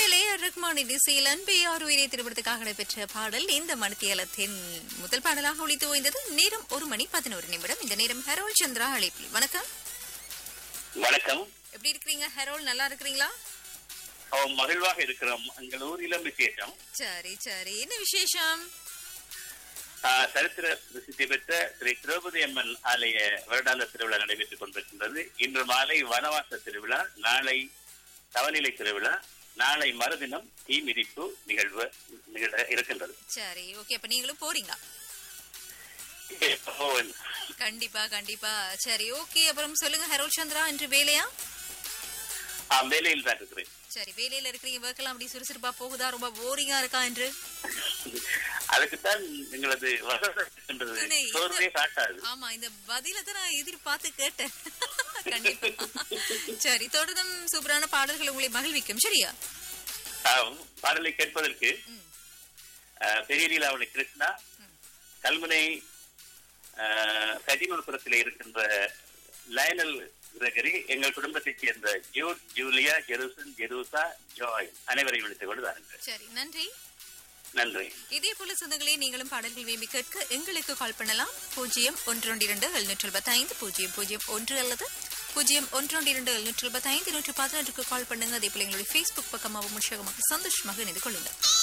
இசையிலே ரஹ்மானின் இசையில் அன்பே ஆறு உயிரை திருமணத்துக்காக நடைபெற்ற பாடல் இந்த மணித்தியாலத்தின் முதல் பாடலாக ஒழித்து ஓய்ந்தது நேரம் ஒரு மணி பதினோரு நிமிடம் இந்த நேரம் ஹெரோல் சந்திரா அழைப்பில் வணக்கம் வணக்கம் எப்படி இருக்கிறீங்க ஹெரோல் நல்லா இருக்கிறீங்களா அவன் மகிழ்வாக இருக்கிறோம் எங்கள் ஊரிலும் விசேஷம் சரி சரி என்ன விசேஷம் ஆஹ், சரித்திர பிரசித்தி பெற்ற ஸ்ரீ திரௌபதி அம்மன் ஆலய வருடாந்த திருவிழா நடைபெற்றுக் கொண்டிருக்கின்றது இன்று மாலை வனவாச திருவிழா நாளை தவநிலை திருவிழா நாளை மறுதினம் தீ மிதிப்பு நிகழ்வு நிகழ இருக்கின்றது சரி ஓகே அப்ப நீங்களும் போறீங்க இப்போ, கண்டிப்பா கண்டிப்பா சரி ஓகே அப்புறம் சொல்லுங்க ஹெரோல் சந்திரா இன்று வேலையா ஆஹ், வேலையில் தான் இருக்கிறேன் சரி வேலையில இருக்கிறீங்க ஒர்க் எல்லாம் அப்படி சுறுசுறுப்பா போகுதா ரொம்ப போரிங்கா இருக்கா என்று அதுக்குத்தான் எங்களது வசதி இருக்கின்றது துணை, இந்த- சோர்வே காட்டாது ஆமா இந்த பதில தான் நான் எதிர்பார்த்து கேட்டேன் கண்டிப்பா சரி தொடர்ந்தும் சூப்பரான பாடல்கள் உங்களை மகிழ்விக்கும் சரியா ஆஹ், பாடலை கேட்பதற்கு ம். ஆஹ், பெரியலீலாவணி கிருஷ்ணா கல்முனை கஜிமலபுரத்தில் இருக்கின்ற லயனல் கிரகரி எங்கள் குடும்பத்தைச் சேர்ந்த Jude Julia Jerusan Jerusha Joy அனைவரையும் விழித்துக் கொண்டு வாருங்கள் சரி நன்றி நன்றி இதே போல சொந்தங்களே நீங்களும் பாடல்கள் விரும்பி கேட்க எங்களுக்கு கால் பண்ணலாம் பூஜ்ஜியம் ஒன்று இரண்டு எழுநூற்றி எழுபத்தி ஐந்து பூஜ்ஜியம் பூஜ்ஜியம் ஒன்று அல்லது பூஜ்ஜியம் ஒன்று இரண்டு எழுநூற்றி எழுபத்தி ஐந்து நூற்றி பதினொன்றுக்கு கால் பண்ணுங்க அதே போல எங்களுடைய ஃபேஸ்புக் பக்கமாகவும் உற்சாகமாக சந்தோஷமாக இணைந்து கொள்ளுங்கள்